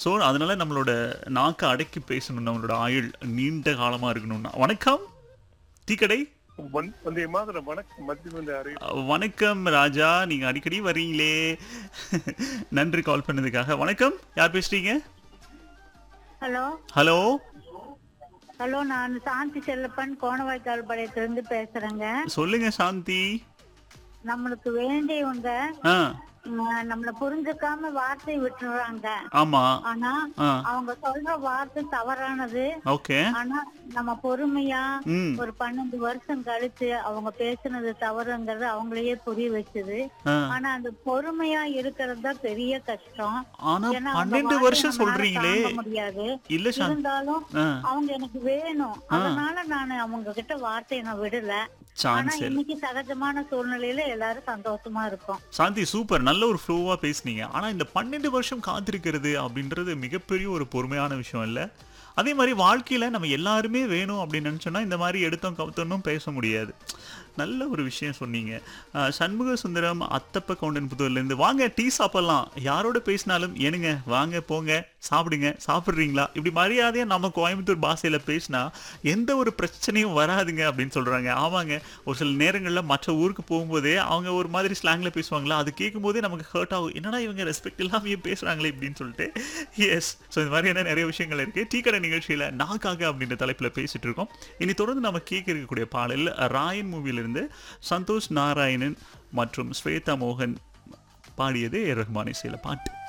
So அதனால நம்மளோட நாக்கை அடக்கி பேசணும் நம்மளோட ஆயுள் நீண்ட காலமா இருக்கணும்னா வணக்கம் டீக்கடை வந்- வந்தே மாதிரம் வணக்கம் மத்திய வந்து அறிவு அஹ், வணக்கம் ராஜா நீங்க அடிக்கடி வர்றீங்களே நன்றி கால் பண்ணதுக்காக வணக்கம் யார் பேசுறீங்க ஹலோ ஹலோ ஹலோ நான் சாந்தி செல்லப்பன் கோணவாய்க்கால் பாளையத்திலிருந்து பேசுறேங்க சொல்லுங்க சாந்தி நம்மளுக்கு வேண்டியவங்க ஆ ம், நம்மள புரிஞ்சுக்காம வார்த்தை விட்டுறாங்க ஆமா ஆனா ஆ அவங்க சொல்ற வார்த்தை தவறானது ஓகே ஆனா நம்ம பொறுமையா ம் ஒரு பன்னெண்டு வருஷம் கழிச்சு அவங்க பேசுனது தவறுங்கிறது அவங்களையே புரிய வச்சது ஆ. ஆனா அந்த பொறுமையா இருக்கிறது தான் பெரிய கஷ்டம் ஆனா ஏன்னா அவங்க பன்னெண்டு வார்த்தையை வருஷம் நம்மளால சொல்றீங்களே தாங்க முடியாது இல்ல சாந்தி இருந்தாலும் ஆ அவங்க எனக்கு வேணும் அதனால நான் அவங்க கிட்ட வார்த்தையை நான் விடல ஆனா சான்ஸ் இல்ல இன்னைக்கு சகஜமான சூழ்நிலையில எல்லாரும் சந்தோஷமா இருக்கும் சாந்தி சூப்பர் நல்ல ஒரு ஃப்ளோவா பேசுனீங்க ஆனா இந்த பன்னெண்டு வருஷம் காத்திருக்கிறது அப்படின்றது மிகப்பெரிய ஒரு பொறுமையான விஷயம் இல்ல அதே மாதிரி வாழ்க்கையில நம்ம எல்லாருமே வேணும் அப்படின்னு நினைச்சோம்னா இந்த மாதிரி எடுத்தோம் கவுத்தோன்னும் பேச முடியாது நல்ல ஒரு விஷயம் சொன்னீங்க அஹ், சண்முக சுந்தரம் அத்தப்ப கவுண்டன் புத்தூர்லேருந்து வாங்க டீ சாப்பிடலாம் யாரோட பேசினாலும் ஏனுங்க வாங்க போங்க சாப்பிடுங்க சாப்பிட்றீங்களா இப்படி மரியாதையாக நம்ம கோயம்புத்தூர் பாஷையில் பேசினா எந்த ஒரு பிரச்சனையும் வராதுங்க அப்படின்னு சொல்கிறாங்க ஆமாங்க ஒரு சில நேரங்களில் மற்ற ஊருக்கு போகும்போதே அவங்க ஒரு மாதிரி ஸ்லாங்கில் பேசுவாங்களா அது கேட்கும்போதே நமக்கு ஹர்ட் ஆகும் என்னடா இவங்க ரெஸ்பெக்ட் இல்லாமையே பேசுகிறாங்களே இப்படின்னு சொல்லிட்டு எஸ் ஸோ இந்த மாதிரியான நிறைய விஷயங்கள் இருக்குது டீ கடை நிகழ்ச்சியில் நாக்காக அப்படின்ற தலைப்பில் பேசிட்டு இருக்கோம் இனி தொடர்ந்து நம்ம கேட்க இருக்கக்கூடிய பாடல் ராயன் மூவிலிருந்து சந்தோஷ் நாராயணன் மற்றும் ஸ்வேதா மோகன் பாடியது ஏ ரஹ்மான் இசையில் பாட்டு